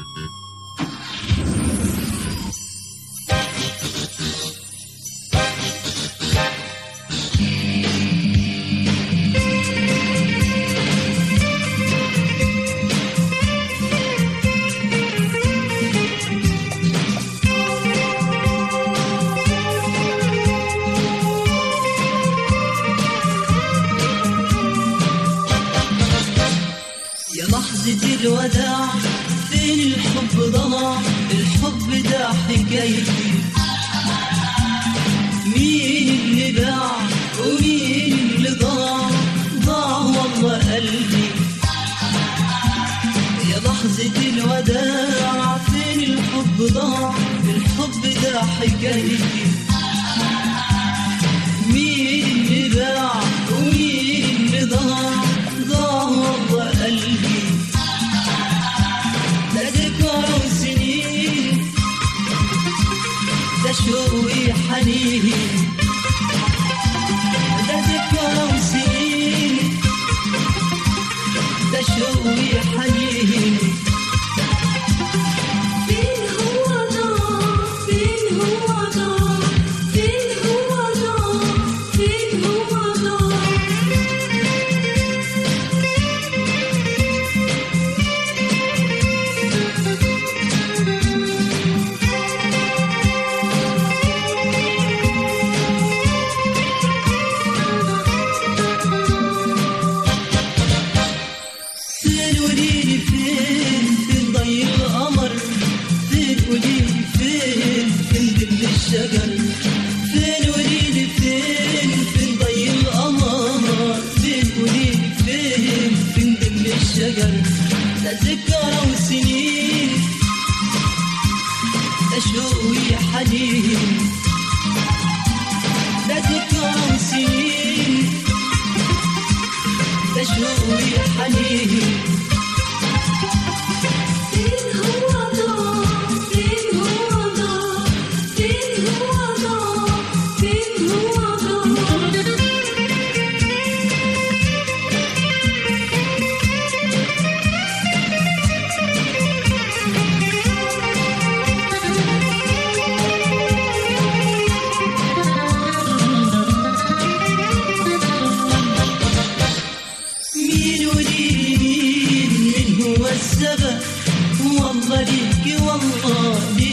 يا لحظة الوداع فين الحب ضاع الحب ده حكايتي مين اللي باع ومين اللي ضاع ضاع والله قلبي يا لحظة الوداع فين الحب ضاع الحب ده حكايتي مين اللي باع ومين اللي ضاع ضاع والله قلبي ده ذكرى وسنين ده شوقي حنين ده ذكرى وسنين ده شوقي حنين فين هو ضاع فين هو ضاع فين هو ضاع فين هو ضاع فين قوليلي فين فين ضي القمر فين قوليلي فين فين ظل الشجر فين قوليلي فين فين ضي القمر فين قوليلي فين فين ظل الشجر ده ذكرى وسنين ده شوقي حنين ده ذكرى وسنين ده شوقي حنين فين هو ضاع فين هو ضاع فين هو ضاع فين هو ضاع مين وليلي مين من هو السبب والله ليك والله ليك